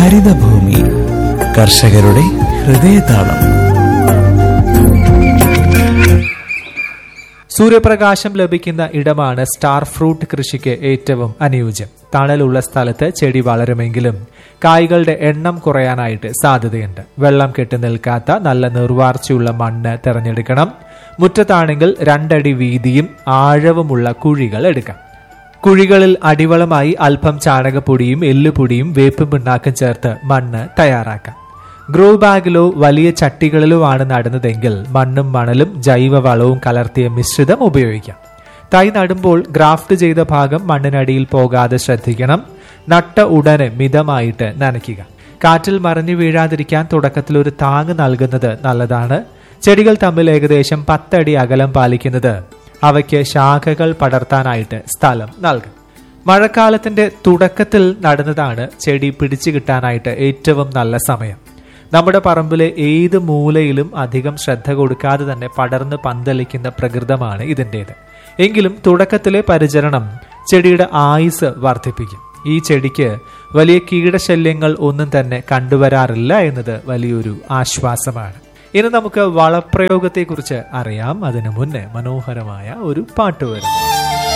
ഹരിതഭൂമി കർഷകരുടെ ഹൃദയതാളം സൂര്യപ്രകാശം ലഭിക്കുന്ന ഇടമാണ് സ്റ്റാർ ഫ്രൂട്ട് കൃഷിക്ക് ഏറ്റവും അനുയോജ്യം തണലുള്ള സ്ഥലത്ത് ചെടി വളരുമെങ്കിലും കായ്കളുടെ എണ്ണം കുറയാനായിട്ട് സാധ്യതയുണ്ട് വെള്ളം കെട്ടി നിൽക്കാത്ത നല്ല നിർവാർച്ചയുള്ള മണ്ണ് തിരഞ്ഞെടുക്കണം മുറ്റത്താണെങ്കിൽ രണ്ടടി വീതിയും ആഴവുമുള്ള കുഴികൾ എടുക്കാം കുഴികളിൽ അടിവളമായി അല്പം ചാണകപ്പൊടിയും എല്ലുപൊടിയും വേപ്പും പിണ്ണാക്കും ചേർത്ത് മണ്ണ് തയ്യാറാക്കാം ഗ്രോ ബാഗിലോ വലിയ ചട്ടികളിലോ ആണ് നടുന്നതെങ്കിൽ മണ്ണും മണലും ജൈവ വളവും കലർത്തിയ മിശ്രിതം ഉപയോഗിക്കാം തൈ നടുമ്പോൾ ഗ്രാഫ്റ്റ് ചെയ്ത ഭാഗം മണ്ണിനടിയിൽ പോകാതെ ശ്രദ്ധിക്കണം നട്ട ഉടനെ മിതമായിട്ട് നനയ്ക്കുക കാറ്റിൽ മറിഞ്ഞു വീഴാതിരിക്കാൻ തുടക്കത്തിൽ ഒരു താങ്ങ് നൽകുന്നത് നല്ലതാണ് ചെടികൾ തമ്മിൽ ഏകദേശം പത്തടി അകലം പാലിക്കുന്നത് അവയ്ക്ക് ശാഖകൾ പടർത്താനായിട്ട് സ്ഥലം നൽകും മഴക്കാലത്തിന്റെ തുടക്കത്തിൽ നടുന്നതാണ് ചെടി പിടിച്ചു കിട്ടാനായിട്ട് ഏറ്റവും നല്ല സമയം നമ്മുടെ പറമ്പിലെ ഏത് മൂലയിലും അധികം ശ്രദ്ധ കൊടുക്കാതെ തന്നെ പടർന്ന് പന്തലിക്കുന്ന പ്രകൃതമാണ് ഇതിൻ്റെത് എങ്കിലും തുടക്കത്തിലെ പരിചരണം ചെടിയുടെ ആയുസ് വർദ്ധിപ്പിക്കും ഈ ചെടിക്ക് വലിയ കീടശല്യങ്ങൾ ഒന്നും തന്നെ കണ്ടുവരാറില്ല എന്നത് വലിയൊരു ആശ്വാസമാണ് ഇനി നമുക്ക് വളപ്രയോഗത്തെക്കുറിച്ച് അറിയാം അതിനു മുന്നേ മനോഹരമായ ഒരു പാട്ട് വരുന്നു